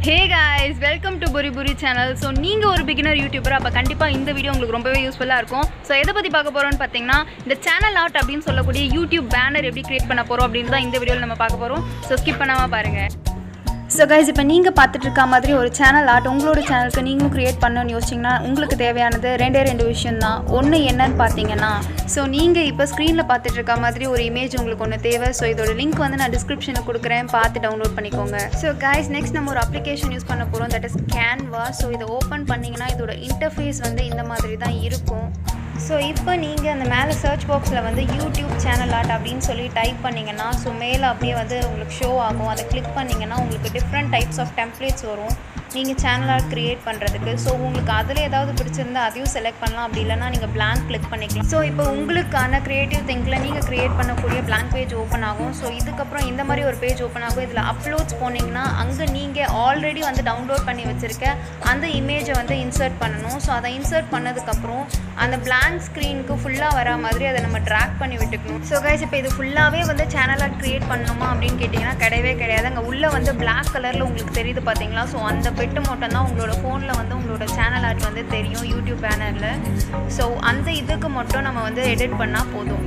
hey guys welcome to புரி புரி channel so நீங்கள் ஒரு பிகினர் யூடியூபர் அப்போ கண்டிப்பாக இந்த வீடியோ உங்களுக்கு ரொம்பவே யூஸ்ஃபுல்லாக இருக்கும் ஸோ எதை பற்றி பார்க்க போகிறோம்னு பார்த்தீங்கன்னா இந்த சேனல் ஆர்ட் அப்படின்னு சொல்லக்கூடிய யூடியூப் பேனர் எப்படி கிரியேட் பண்ண போகிறோம் அப்படின்னு தான் இந்த வீடியோவில் நம்ம பார்க்க போகிறோம் ஸோ ஸ்கிப் பண்ணாமல் பாருங்கள் ஸோ கைஸ் இப்போ நீங்கள் பார்த்துட்டு இருக்க மாதிரி ஒரு சேனல் ஆர்ட் உங்களோட சேனலுக்கு நீங்களும் க்ரியேட் பண்ணணும்னு யோசிச்சிங்கன்னா உங்களுக்கு தேவையானது ரெண்டே ரெண்டு விஷயம் தான் ஒன்று என்னன்னு பார்த்தீங்கன்னா ஸோ நீங்கள் இப்போ ஸ்க்ரீனில் பார்த்துட்டு இருக்க மாதிரி ஒரு இமேஜ் உங்களுக்கு ஒன்று தேவை ஸோ இதோட லிங்க் வந்து நான் டிஸ்கிரிப்ஷனில் கொடுக்குறேன் பார்த்து டவுன்லோட் பண்ணிக்கோங்க ஸோ கைஸ் நெக்ஸ்ட் நம்ம ஒரு அப்ளிகேஷன் யூஸ் பண்ண போகிறோம் தட் இஸ் கேன்வா ஸோ இதை ஓப்பன் பண்ணிங்கன்னா இதோட இன்டர்ஃபேஸ் வந்து இந்த மாதிரி தான் இருக்கும் ஸோ இப்போ நீங்கள் அந்த மேலே சர்ச் பாக்ஸில் வந்து யூடியூப் சேனல் ஆர்ட் அப்படின்னு சொல்லி டைப் பண்ணிங்கன்னா ஸோ மேலே அப்படியே வந்து உங்களுக்கு ஷோ ஆகும் அதை கிளிக் பண்ணிங்கன்னா உங்களுக்கு டிஃப்ரெண்ட் டைப்ஸ் ஆஃப் டெம்ப்ளேட்ஸ் வரும் நீங்கள் சேனல் ஆர்ட் க்ரியேட் பண்ணுறதுக்கு ஸோ உங்களுக்கு அதில் ஏதாவது பிடிச்சிருந்தா அதையும் செலக்ட் பண்ணலாம் அப்படி இல்லைனா நீங்கள் blank கிளிக் பண்ணிக்கலாம் ஸோ இப்போ உங்களுக்கான க்ரியேட்டிவ் திங்கில் நீங்கள் க்ரியேட் பண்ணக்கூடிய blank பேஜ் ஓப்பன் ஆகும் ஸோ இதுக்கப்புறம் இந்த மாதிரி ஒரு பேஜ் ஓப்பன் ஆகும் இதில் அப்லோட்ஸ் போனீங்கன்னா அங்கே நீங்கள் ஆல்ரெடி வந்து டவுன்லோட் பண்ணி வச்சுருக்க அந்த இமேஜை வந்து இன்சர்ட் பண்ணணும் ஸோ அதை இன்சர்ட் பண்ணதுக்கப்புறம் அந்த blank ஸ்க்ரீனுக்கு ஃபுல்லாக வரா மாதிரி அதை நம்ம ட்ராக் பண்ணி விட்டுக்கணும் ஸோ கைஸ் இப்போ இது ஃபுல்லாகவே வந்து சேனல் ஆர்ட் க்ரியேட் பண்ணணுமா அப்படின்னு கேட்டிங்கன்னா கிடையவே கிடையாது அங்கே உள்ளே வந்து Black கலரில் உங்களுக்கு தெரியுது பார்த்தீங்களா ஸோ அந்த பெட்டு மட்டும் தான் உங்களோட ஃபோனில் வந்து உங்களோட சேனல் ஆர்ட் வந்து தெரியும் யூடியூப் பேனரில் ஸோ அந்த இதுக்கு மட்டும் நம்ம வந்து எடிட் பண்ணால் போதும்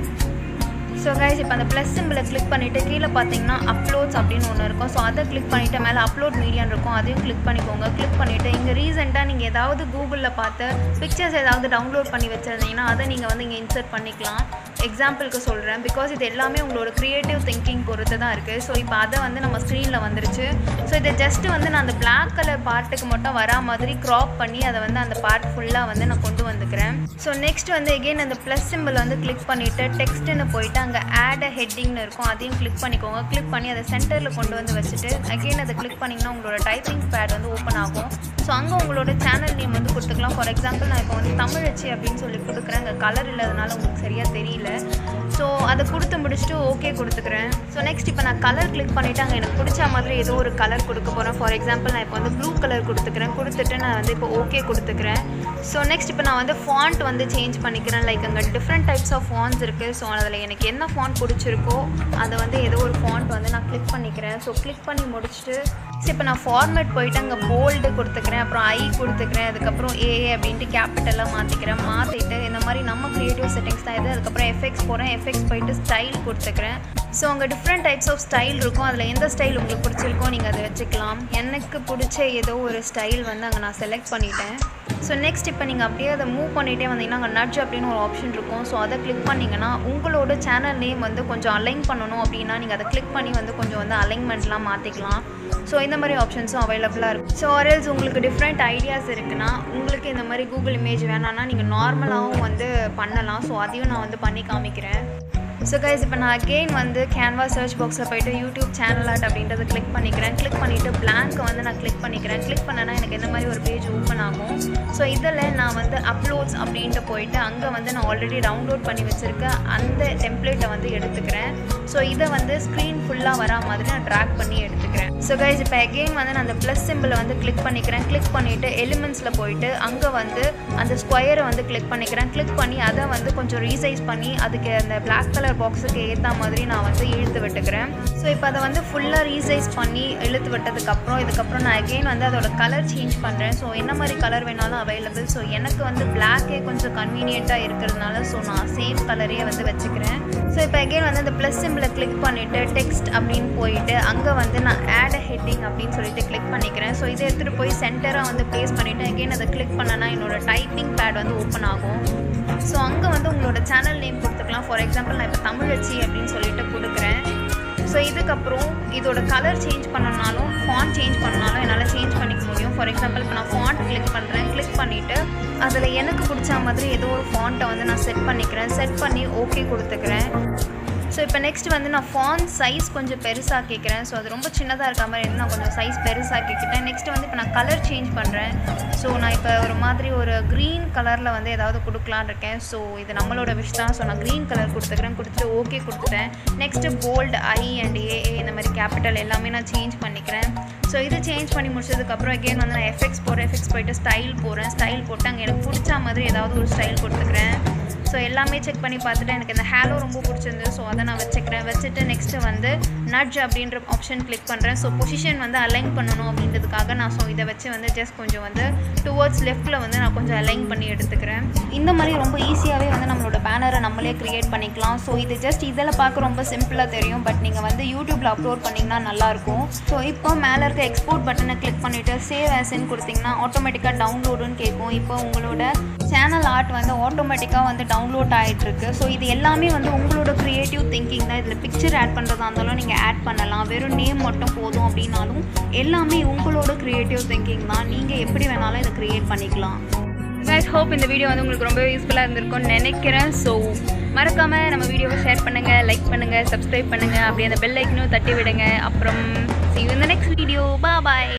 ஸோ கைஸ் இப்போ அந்த ப்ளஸ் சிம்பிளை கிளிக் பண்ணிவிட்டு கீழே பார்த்தீங்கன்னா அப்லோட்ஸ் அப்படின்னு ஒன்று இருக்கும் ஸோ அதை கிளிக் பண்ணிவிட்டு மேலே அப்லோட் மீடியான்னு இருக்கும் அதையும் கிளிக் பண்ணிக்கோங்க கிளிக் பண்ணிவிட்டு இங்கே ரீசெண்டாக நீங்கள் ஏதாவது கூகுளில் பார்த்து பிக்சர்ஸ் ஏதாவது டவுன்லோட் பண்ணி வச்சுருந்தீங்கன்னா அதை நீங்கள் வந்து இங்கே இன்சர்ட் பண்ணிக்கலாம் எக்ஸாம்பிளுக்கு சொல்கிறேன் பிகாஸ் இது எல்லாமே உங்களோட க்ரியேட்டிவ் திங்கிங் பொறுத்து தான் இருக்குது ஸோ இப்போ அதை வந்து நம்ம ஸ்க்ரீனில் வந்துருச்சு ஸோ இதை ஜஸ்ட்டு வந்து நான் அந்த Black கலர் பார்ட்டுக்கு மட்டும் வரா மாதிரி க்ராப் பண்ணி அதை வந்து அந்த பார்ட் ஃபுல்லாக வந்து நான் கொண்டு வந்துக்கிறேன் ஸோ நெக்ஸ்ட் வந்து எகெயின் அந்த ப்ளஸ் சிம்பிள் வந்து கிளிக் பண்ணிவிட்டு டெக்ஸ்ட்டுன்னு போயிட்டு அங்கே ஆட் அ ஹெட்டிங்னு இருக்கும் அதையும் கிளிக் பண்ணிக்கோங்க கிளிக் பண்ணி அதை சென்டரில் கொண்டு வந்து வச்சுட்டு அகெயின் அதை கிளிக் பண்ணிங்கன்னா உங்களோட டைப்பிங் பேட் வந்து ஓப்பன் ஆகும் ஸோ அங்கே உங்களோட சேனல் நேம் வந்து கொடுத்துக்கலாம் ஃபார் எக்ஸாம்பிள் நான் இப்போ வந்து தமிழச்சி அப்படின்னு சொல்லி கொடுக்குறேன் அங்கே கலர் இல்லாதனால உங்களுக்கு சரியாக தெரியல ஸோ அதை கொடுத்து முடிச்சுட்டு ஓகே கொடுத்துக்கிறேன் ஸோ நெக்ஸ்ட் இப்போ நான் கலர் கிளிக் பண்ணிவிட்டு அங்கே எனக்கு பிடிச்ச மாதிரி ஏதோ ஒரு கலர் கொடுக்க போகிறேன் ஃபார் எக்ஸாம்பிள் நான் இப்போ வந்து ப்ளூ கலர் கொடுத்துக்கிறேன் கொடுத்துட்டு நான் வந்து இப்போ ஓகே கொடுத்துக்கிறேன் ஸோ நெக்ஸ்ட் இப்போ நான் வந்து ஃபாண்ட் வந்து சேஞ்ச் பண்ணிக்கிறேன் லைக் அங்கே டிஃப்ரெண்ட் டைப்ஸ் ஆஃப் ஃபாண்ட்ஸ் இருக்குது ஸோ அதில் எனக்கு என்ன ஃபாண்ட் பிடிச்சிருக்கோ அதை வந்து ஏதோ ஒரு ஃபாண்ட் வந்து நான் கிளிக் பண்ணிக்கிறேன் ஸோ கிளிக் பண்ணி முடிச்சுட்டு ஸோ இப்போ நான் ஃபார்மேட் போயிட்டு அங்கே போல்டு கொடுத்துக்கிறேன் அப்புறம் ஐ கொடுத்துக்கிறேன் அதுக்கப்புறம் ஏ அப்படின்ட்டு கேபிட்டலாக மாற்றிக்கிறேன் மாற்றிட்டு இந்த மாதிரி நம்ம க்ரியேட்டிவ் செட்டிங்ஸ் தான் இது அதுக்கப்புறம் எஃபெக்ட்ஸ் போகிறேன் எஃபெக்ட்ஸ் போயிட்டு ஸ்டைல் கொடுத்துக்கிறேன் ஸோ அங்கே டிஃப்ரெண்ட் டைப்ஸ் ஆஃப் ஸ்டைல் இருக்கும் அதில் எந்த ஸ்டைல் உங்களுக்கு பிடிச்சிருக்கோ நீங்கள் அதை வச்சுக்கலாம் எனக்கு பிடிச்ச ஏதோ ஒரு ஸ்டைல் வந்து அங்கே நான் செலக்ட் பண்ணிட்டேன் ஸோ நெக்ஸ்ட் இப்போ நீங்கள் அப்படியே அதை மூவ் பண்ணிகிட்டே வந்தீங்கன்னா அங்கே நட்ஜ் அப்படின்னு ஒரு ஆப்ஷன் இருக்கும் ஸோ அதை கிளிக் பண்ணிங்கன்னா உங்களோட சேனல் நேம் வந்து கொஞ்சம் அலைன் பண்ணணும் அப்படின்னா நீங்கள் அதை கிளிக் பண்ணி வந்து கொஞ்சம் வந்து அலைன்மெண்ட்லாம் மாற்றிக்கலாம் ஸோ இந்த மாதிரி ஆப்ஷன்ஸும் அவைலபிளாக இருக்கும் ஸோ ஆர்எல்ஸ் உங்களுக்கு டிஃப்ரெண்ட் ஐடியாஸ் இருக்குன்னா உங்களுக்கு இந்த மாதிரி கூகுள் இமேஜ் வேணான்னா நீங்கள் நார்மலாகவும் வந்து பண்ணலாம் ஸோ அதையும் நான் வந்து பண்ணி காமிக்கிறேன் ஸோ கைஸ் இப்போ நான் அகெயின் வந்து கேன்வா சர்ச் பாக்ஸில் போயிட்டு யூடியூப் சேனல் ஆர்ட் அப்படின்றத கிளிக் பண்ணிக்கிறேன் கிளிக் பண்ணிவிட்டு பிளாங்க்கை வந்து நான் கிளிக் பண்ணிக்கிறேன் கிளிக் பண்ணனா எனக்கு இந்த மாதிரி ஒரு பேஜ் ஓப்பன் ஆகும் ஸோ இதில் நான் வந்து அப்லோட்ஸ் அப்படின்ட்டு போயிட்டு அங்கே வந்து நான் ஆல்ரெடி டவுன்லோட் பண்ணி வச்சுருக்க அந்த டெம்ப்ளேட்டை வந்து எடுத்துக்கிறேன் ஸோ இதை வந்து ஸ்க்ரீன் ஃபுல்லாக வரா மாதிரி நான் ட்ராக் பண்ணி எடுத்துக்கிறேன் ஸோ கைஸ் இப்போ அகெயின் வந்து நான் அந்த ப்ளஸ் சிம்பிளை வந்து கிளிக் பண்ணிக்கிறேன் கிளிக் பண்ணிவிட்டு எலிமெண்ட்ஸில் போயிட்டு அங்கே வந்து அந்த ஸ்கொயரை வந்து கிளிக் பண்ணிக்கிறேன் கிளிக் பண்ணி அதை வந்து கொஞ்சம் ரீசைஸ் பண்ணி அதுக்கு அந்த Black கலர் பாக்ஸுக்கு ஏற்ற மாதிரி நான் வந்து இழுத்து விட்டுக்கிறேன் ஸோ இப்போ அதை வந்து ஃபுல்லாக ரீசைஸ் பண்ணி இழுத்து விட்டதுக்கப்புறம் இதுக்கப்புறம் நான் அகெயின் வந்து அதோட கலர் சேஞ்ச் பண்ணுறேன் ஸோ என்ன மாதிரி கலர் வேணாலும் அவைலபிள் ஸோ எனக்கு வந்து பிளாக்கே கொஞ்சம் கன்வீனியண்ட்டாக இருக்கிறதுனால ஸோ நான் சேம் கலரே வந்து வச்சுக்கிறேன் ஸோ இப்போ அகெயின் வந்து அந்த ப்ளஸ் சிம்பிளை கிளிக் பண்ணிவிட்டு டெக்ஸ்ட் அப்படின்னு போயிட்டு அங்கே வந்து நான் ஆட் ஹெட்டிங் அப்படின்னு சொல்லிட்டு கிளிக் பண்ணிக்கிறேன் ஸோ இதை எடுத்துகிட்டு போய் சென்டராக வந்து ப்ளேஸ் பண்ணிவிட்டு அகெயின் அதை கிளிக் பண்ணனா என்னோட டைப்பிங் பேட் வந்து ஓப்பன் ஆகும் ஸோ அங்கே வந்து உங்களோட சேனல் நேம் கொடுத்துக்கலாம் ஃபார் எக்ஸாம்பிள் நான் இப்போ தமிழச்சி அப்படின்னு சொல்லிட்டு கொடுக்குறேன் ஸோ இதுக்கப்புறம் இதோட கலர் சேஞ்ச் பண்ணனாலும் ஃபாண்ட் சேஞ்ச் பண்ணாலும் என்னால் சேஞ்ச் பண்ணிக்க முடியும் ஃபார் எக்ஸாம்பிள் இப்போ நான் ஃபாண்ட் கிளிக் பண்ணுறேன் கிளிக் பண்ணிவிட்டு அதில் எனக்கு பிடிச்ச மாதிரி ஏதோ ஒரு ஃபாண்ட்டை வந்து நான் செட் பண்ணிக்கிறேன் செட் பண்ணி ஓகே கொடுத்துக்கிறேன் ஸோ இப்போ நெக்ஸ்ட் வந்து நான் ஃபாண்ட் சைஸ் கொஞ்சம் பெருசாக கேட்குறேன் ஸோ அது ரொம்ப சின்னதாக இருக்க மாதிரி இருந்து நான் கொஞ்சம் சைஸ் பெருசாக கேட்கிட்டேன் நெக்ஸ்ட் வந்து இப்போ நான் கலர் சேஞ்ச் பண்ணுறேன் ஸோ நான் இப்போ ஒரு மாதிரி ஒரு க்ரீன் கலரில் வந்து ஏதாவது கொடுக்கலான்னு இருக்கேன் ஸோ இது நம்மளோட விஷ் தான் ஸோ நான் க்ரீன் கலர் கொடுத்துக்கிறேன் கொடுத்துட்டு ஓகே கொடுத்துட்டேன் next bold I and AA இந்த மாதிரி கேபிட்டல் எல்லாமே நான் சேஞ்ச் பண்ணிக்கிறேன் ஸோ இது சேஞ்ச் பண்ணி முடிச்சதுக்கப்புறம் அகெயின் வந்து நான் எஃபெக்ட்ஸ் போகிறேன் எஃபெக்ட்ஸ் போயிட்டு ஸ்டைல் போகிறேன் ஸ்டைல் போட்டு அங்கே எனக்கு பிடிச்ச மாதிரி ஏதாவது ஒரு ஸ்டைல் கொடுத்துக்கிறேன் ஸோ எல்லாமே செக் பண்ணி பார்த்துட்டு எனக்கு இந்த ஹேலோ ரொம்ப பிடிச்சிருந்து ஸோ அதை நான் வச்சுக்கிறேன் வச்சுட்டு நெக்ஸ்ட்டு வந்து நட்ஜ் அப்படின்ற ஆப்ஷன் கிளிக் பண்ணுறேன் ஸோ பொசிஷன் வந்து அலைன் பண்ணணும் அப்படின்றதுக்காக பண்ணுறதுக்காக நான் ஸோ இதை வச்சு வந்து ஜஸ்ட் கொஞ்சம் வந்து டுவர்ட்ஸ் லெஃப்ட்டில் வந்து நான் கொஞ்சம் அலைன் பண்ணி எடுத்துக்கிறேன் இந்த மாதிரி ரொம்ப ஈஸியாகவே வந்து நம்மளோட பேனரை நம்மளே க்ரியேட் பண்ணிக்கலாம் ஸோ இது ஜஸ்ட் இதில் பார்க்க ரொம்ப சிம்பிளாக தெரியும் பட் நீங்கள் வந்து யூடியூப்பில் அப்லோட் பண்ணிங்கன்னா நல்லாயிருக்கும் ஸோ இப்போ மேலே இருக்க எக்ஸ்போர்ட் பட்டனை கிளிக் பண்ணிவிட்டு சேவ் ஆஸ்ன்னு கொடுத்தீங்கன்னா ஆட்டோமேட்டிக்காக டவுன்லோடுன்னு கேட்கும் இப்போ உங்களோட சேனல் ஆர்ட் வந்து ஆட்டோமேட்டிக்காக வந்து டவுன்லோட் ஆகிட்டுருக்கு ஸோ இது எல்லாமே வந்து உங்களோட க்ரியேட்டிவ் திங்கிங் தான் இதில் பிக்சர் ஆட் பண்ணுறதா இருந்தாலும் நீங்கள் ஆட் பண்ணலாம் வெறும் நேம் மட்டும் போதும் அப்படின்னாலும் எல்லாமே உங்களோட க்ரியேட்டிவ் திங்கிங் தான் நீங்கள் எப்படி வேணாலும் இதை க்ரியேட் பண்ணிக்கலாம் கைஸ் ஹோப் இந்த வீடியோ வந்து உங்களுக்கு ரொம்ப யூஸ்ஃபுல்லாக இருந்திருக்கும்னு நினைக்கிறேன் ஸோ மறக்காமல் நம்ம வீடியோவை ஷேர் பண்ணுங்கள் லைக் பண்ணுங்கள் சப்ஸ்கிரைப் பண்ணுங்கள் அப்படியே அந்த பெல் ஐக்கனும் தட்டி விடுங்க அப்புறம் see you in the next video bye bye